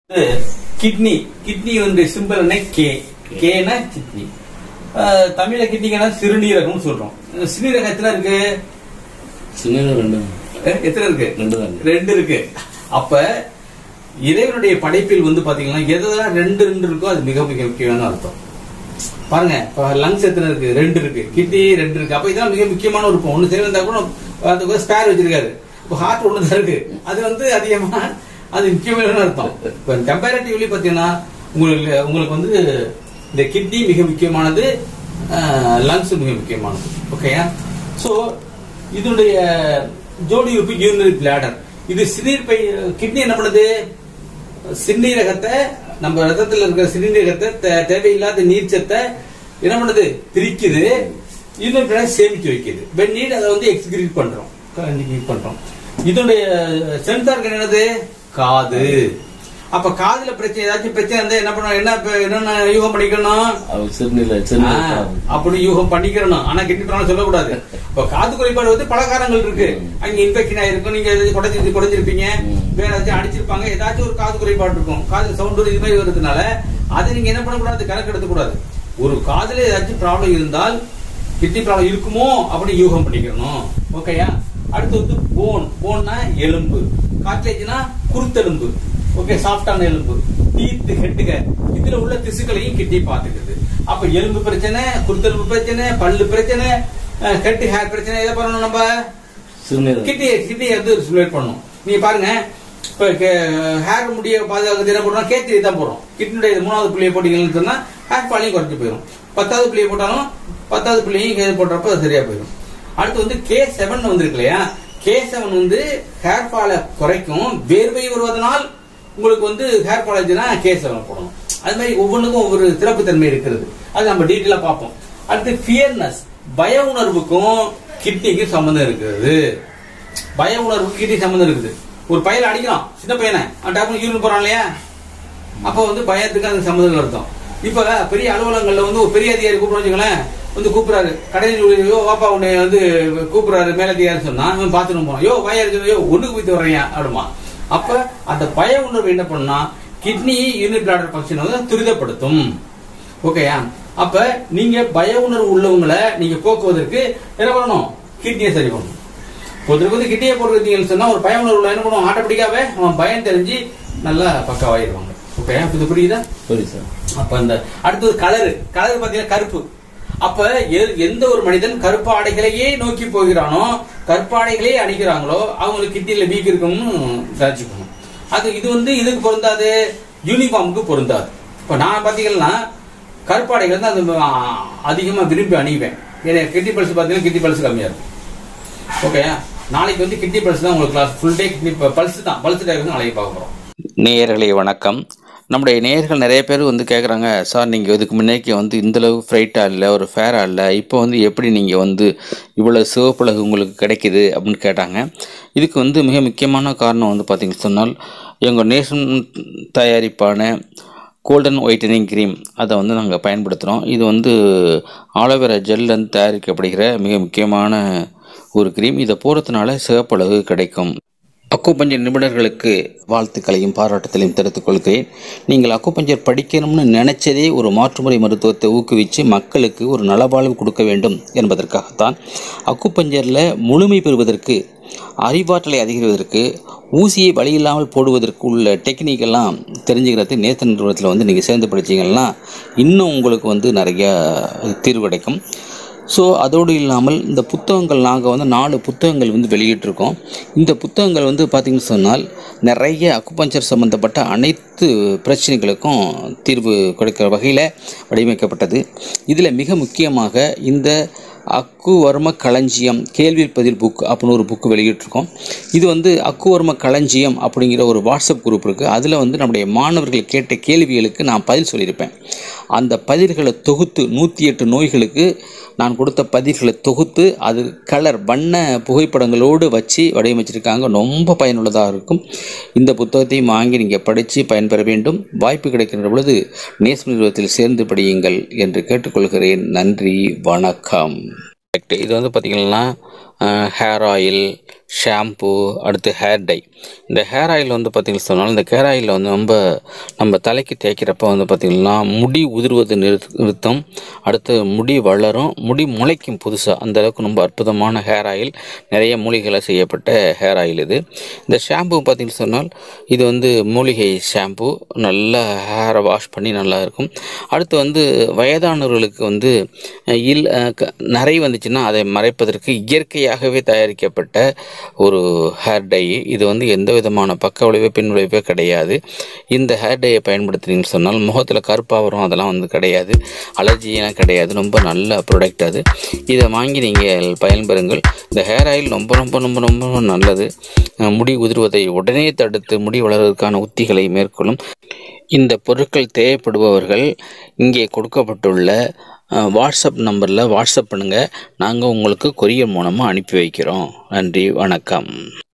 kidney kidney வந்து simple என்ன K கேனா கிட்னி அஹ், தமிழ்ல கிட்னிங்கன்னா சிறுநீரகம்னு சொல்றோம் சிறுநீரகம் எத்தனை இருக்கு சின்ன ரெண்டு அஹ், எத்தனை இருக்கு ரெண்டு தான் ரெண்டு இருக்கு அப்ப இறைவனுடைய படைப்பில் வந்து பாத்தீங்கன்னா எதெல்லாம் ரெண்டு ரெண்டு இருக்கோ அது மிக மிக முக்கியமான அர்த்தம் பாருங்க இப்ப லங்ஸ் எத்தனை இருக்கு ரெண்டு இருக்கு கிட்னி ரெண்டு இருக்கு அப்ப இதெல்லாம் மிக முக்கியமான ஒரு ஒண்ணு சேர்ந்தா கூட அதுக்கு ஸ்பேர் வச்சிருக்காரு இப்போ ஹார்ட் ஒண்ணு தான் இருக்கு அது வந்து அதிகமா அது முக்கியமான அர்த்தம் இப்ப கம்பேரிட்டிவ்லி பாத்தீங்கன்னா உங்களுக்கு உங்களுக்கு வந்து இந்த கிட்னி மிக முக்கியமானது லங்ஸ் மிக முக்கியமானது ஓகேயா சோ இதனுடைய ஜோடி உறுப்பு யூரினரி பிளாடர் இது சிறுநீர்ப்பை கிட்னி என்ன பண்ணுது சிறுநீரகத்தை நம்ம ரத்தத்துல இருக்கிற சிறுநீரகத்தை தே- தேவையில்லாத நீர்ச்சத்தை என்ன பண்ணுது பிரிக்குது இன்னும் பின்னாடி சேமிச்சு வைக்குது வென் நீட் அதை வந்து எக்ஸிக்யூட் பண்றோம் எக்ஸிக்யூட் பண்றோம் இதனுடைய சென்சார் என்னது காது அப்ப காதுல பிரச்சனை ஏதாச்சும் பிரச்சனை இருந்தா என்ன பண்ணணும் என்ன இப்ப என்னென்ன யூகம் பண்ணிக்கணும் அவர் சிறுநீல ஆ, சிறுநீர் அப்படி யூகம் பண்ணிக்கிறணும் ஆனா கிட்னி ப்ராப்ளம் சொல்லக்கூடாது இப்ப காது குறைபாடு வந்து பல காரணங்கள் இருக்கு அங்க இன்ஃபெக்ஷன் ஆயிருக்கும் நீங்க எதாவது குடைஞ்சி குடைஞ்சிருப்பீங்க வேற ஏதாச்சும் அடிச்சிருப்பாங்க ஏதாச்சும் ஒரு காது குறைபாடு இருக்கும் காது சவுண்ட் இது மாதிரி வருதுனால அதை நீங்க என்ன பண்ணக்கூடாது கணக்கு எடுத்துக்கூடாது ஒரு காதுல ஏதாச்சும் ப்ராப்ளம் இருந்தால் கிட்னி ப்ராப்ளம் இருக்குமோ அப்படி யூகம் பண்ணிக்கிறணும் ஓகேயா அடுத்து வந்து போன் போன்னா எலும்பு காட்லேஜ்னா குருத்தெலும்பு ஓகே சாஃப்டான எலும்பு டீத் ஹெட்டுக இதுல உள்ள திசுக்களையும் கிட்னி பாத்துக்குது அப்ப எலும்பு பிரச்சனை குருத்தெலும்பு பிரச்சனை பல்லு பிரச்சனை ஹெட் ஹேர் பிரச்சனை எதை பண்ணணும் நம்ம சிறுநீர் கிட்னி கிட்னி வந்து ஸ்டிமுலேட் பண்ணணும் நீங்க பாருங்க இப்ப ஹேர் முடிய பாதுகாக்கிறது என்ன பண்றோம் கேத்திரி தான் போடுறோம் கிட்னியுடைய மூணாவது புள்ளியை போட்டீங்கன்னு சொன்னா ஹேர் ஃபாலையும் குறைஞ்சு போயிடும் பத்தாவது புள்ளியை போட்டாலும் பத்தாவது புள்ளியையும் கே- போடுறப்ப அது சரியா போயிடும் அடுத்து வந்து கே செவன் வந்திருக்கு இல்லையா கே செவன் வந்து ஹேர் ஃபாலை குறைக்கும் வேர்வை வருவதனால் உங்களுக்கு வந்து ஹேர் ஃபால் ஆச்சுன்னா கே செவன் போடணும் அது மாதிரி ஒவ்வொன்றுக்கும் ஒவ்வொரு சிறப்பு தன்மை இருக்கிறது அது நம்ம டீட்டெயிலா பார்ப்போம் அடுத்து ஃபியர்னஸ் பய உணர்வுக்கும் கிட்னிக்கும் சம்பந்தம் இருக்கிறது பய உணர்வுக்கு கிட்னி சம்பந்தம் இருக்குது ஒரு பையனை அடிக்கிறான் சின்ன பையனை அவன் டாக்டர் யூரின் போறான் இல்லையா அப்போ வந்து பயத்துக்கு அந்த சம்மந்தம் அர்த்தம் இப்ப பெரிய அலுவலகங்கள்ல வந்து ஒரு பெரிய அதிகாரி கூப்பிடுறோம் வச்சுங்களேன் வந்து கூப்பிடுறாரு கடையில் யோ வாப்பா உன்னை வந்து கூப்பிடுறாரு மேலதிகாரி சொன்னா அவன் பாத்ரூம் போறான் யோ வாயா இருக்கு யோ ஒண்ணுக்கு போயிட்டு வர்றேன் அப்படிமா அப்ப அந்த பய உணர்வு என்ன பண்ணா கிட்னி யூனிட் பிளாடர் ஃபங்க்ஷன் வந்து துரிதப்படுத்தும் ஓகேயா அப்ப நீங்க பய உணர்வு உள்ளவங்களை நீங்க போக்குவதற்கு என்ன பண்ணணும் கிட்னியை சரி பண்ணணும் ஒருத்தருக்கு வந்து கிட்டியை போட்டுருந்தீங்கன்னு சொன்னா ஒரு பய உணர்வு உள்ள என்ன பண்ணுவோம் ஆட்டோமேட்டிக்காவே அவன் பயம் தெரிஞ்சு நல்லா பக்காவாயிருவாங்க ஓகே இது புரியுதா சரி சார் அப்ப இந்த அடுத்தது கலரு கலர் பாத்தீங்கன்னா கருப்பு அப்ப எ- எந்த ஒரு மனிதன் கருப்பு ஆடைகளையே நோக்கி போகிறானோ கருப்பு ஆடைகளே அணிகிறாங்களோ அவங்களுக்கு கிட்டியில வீக் இருக்கும்னு தெரிஞ்சுக்கணும் அது இது வந்து இதுக்கு பொருந்தாது யூனிஃபார்முக்கு பொருந்தாது இப்ப நான் பாத்தீங்கன்னா கருப்பு ஆடைகள் தான் அது ஆ, அதிகமா விரும்பி அணிவேன் ஏன்னா கிட்டி பல்ஸ் பாத்தீங்கன்னா கிட்டி பல்ஸ் கம்மியா இருக்கும் ஓகே நாளைக்கு வந்து கிட்னி பல்ஸ் தான் உங்களுக்கு class full day kidney pulse தான் பல்ஸ் டே நாளைக்கு பார்க்க போறோம் நேயர்களே வணக்கம் நம்முடைய நேயர்கள் நிறைய பேர் வந்து கேட்குறாங்க சார் நீங்கள் இதுக்கு முன்னேக்கு வந்து இந்தளவு ஃப்ரைட்டாக இல்லை ஒரு ஃபேராக இல்லை இப்போ வந்து எப்படி நீங்கள் வந்து இவ்வளோ சிவப்பழகு உங்களுக்கு கிடைக்குது அப்படின்னு கேட்டாங்க இதுக்கு வந்து மிக முக்கியமான காரணம் வந்து பார்த்திங்கன்னு சொன்னால் எங்கள் நேஷன் தயாரிப்பான கோல்டன் ஒயிட்டனிங் க்ரீம் அதை வந்து நாங்கள் பயன்படுத்துகிறோம் இது வந்து ஆலோவேரா ஜெல்லேருந்து தயாரிக்கப்படுகிற மிக முக்கியமான ஒரு க்ரீம் இதை போகிறதுனால சிவப்பழகு கிடைக்கும் அக்குபஞ்சர் நிபுணர்களுக்கு வாழ்த்துக்களையும் பாராட்டுதலையும் தெரிவித்துக் கொள்கிறேன் நீங்கள் அக்குபஞ்சர் படிக்கணும்னு நினைச்சதே ஒரு மாற்றுமுறை மருத்துவத்தை ஊக்குவித்து மக்களுக்கு ஒரு நலவாழ்வு கொடுக்க வேண்டும் என்பதற்காகத்தான் அக்குபஞ்சரில் முழுமை பெறுவதற்கு அறிவாற்றலை அதிகரிப்பதற்கு ஊசியை வழியில்லாமல் போடுவதற்கு உள்ள டெக்னிக்கெல்லாம் தெரிஞ்சுக்கிறது நேத்தன் நிறுவனத்தில் வந்து நீங்கள் சேர்ந்து படிச்சீங்கன்னா இன்னும் உங்களுக்கு வந்து நிறைய தீர்வு கிடைக்கும் ஸோ அதோடு இல்லாமல் இந்த புத்தகங்கள் நாங்கள் வந்து நாலு புத்தகங்கள் வந்து வெளியிட்டிருக்கோம் இந்த புத்தகங்கள் வந்து பார்த்திங்கன்னு சொன்னால் நிறைய அக்குபஞ்சர் சம்மந்தப்பட்ட அனைத்து பிரச்சனைகளுக்கும் தீர்வு கொடுக்கிற வகையில் வடிவமைக்கப்பட்டது இதில் மிக முக்கியமாக இந்த அக்குவர்ம களஞ்சியம் கேள்வி பதில் புக் அப்படின்னு ஒரு புக்கு வெளியிட்டிருக்கோம் இது வந்து அக்குவர்ம களஞ்சியம் அப்படிங்கிற ஒரு வாட்ஸ்அப் குரூப் இருக்குது அதில் வந்து நம்முடைய மாணவர்கள் கேட்ட கேள்விகளுக்கு நான் பதில் சொல்லியிருப்பேன் அந்த பதில்களை தொகுத்து நூற்றி எட்டு நோய்களுக்கு நான் கொடுத்த பதில்களை தொகுத்து அது கலர் வண்ண புகைப்படங்களோடு வச்சு வடிவமைச்சிருக்காங்க ரொம்ப பயனுள்ளதாக இருக்கும் இந்த புத்தகத்தையும் வாங்கி நீங்கள் படித்து பயன்பெற வேண்டும் வாய்ப்பு கிடைக்கின்ற பொழுது நேஸ் நிறுவனத்தில் சேர்ந்து படியுங்கள் என்று கேட்டுக்கொள்கிறேன் நன்றி வணக்கம் இது வந்து பார்த்திங்கன்னா ஹேர் ஆயில் ஷாம்பு அடுத்து ஹேர் டை இந்த ஹேர் ஆயில் வந்து பார்த்திங்கன்னா சொன்னால் இந்த ஹேர் ஆயிலில் வந்து ரொம்ப நம்ம தலைக்கு தேய்க்கிறப்ப வந்து பார்த்திங்கன்னா முடி உதிர்வது நிறுத் நிறுத்தம் அடுத்து முடி வளரும் முடி முளைக்கும் புதுசாக அந்த அளவுக்கு ரொம்ப அற்புதமான ஹேர் ஆயில் நிறைய மூலிகைகளை செய்யப்பட்ட ஹேர் ஆயில் இது இந்த ஷாம்பு பார்த்திங்கன்னு சொன்னால் இது வந்து மூலிகை ஷாம்பு நல்லா ஹேரை வாஷ் பண்ணி நல்லா இருக்கும் அடுத்து வந்து வயதானவர்களுக்கு வந்து அஹ், இல் அஹ், க- நரை வந்துச்சுன்னா அதை மறைப்பதற்கு இயற்கையாகவே தயாரிக்கப்பட்ட ஒரு ஹேர் டை இது வந்து எந்த விதமான பக்க விளைவு பின் விளைவே கிடையாது இந்த ஹேர் டையை பயன்படுத்துனீங்கன்னு சொன்னால் முகத்தில் கருப்பாக வரும் அதெல்லாம் வந்து கிடையாது அலர்ஜியெல்லாம் கிடையாது ரொம்ப நல்ல ப்ராடக்ட் அது இதை வாங்கி நீங்கள் பயன்பெறுங்கள் இந்த ஹேர் ஆயில் ரொம்ப ரொம்ப ரொம்ப ரொம்ப நல்லது அஹ் முடி உதிர்வதை உடனே தடுத்து முடி வளர்வதற்கான உத்திகளை மேற்கொள்ளும் இந்த பொருட்கள் தேவைப்படுபவர்கள் இங்கே கொடுக்கப்பட்டுள்ள அஹ், வாட்ஸ்அப் நம்பரில் வாட்ஸ்அப் பண்ணுங்கள் நாங்கள் உங்களுக்கு கொரியர் மூலமாக அனுப்பி வைக்கிறோம் நன்றி வணக்கம்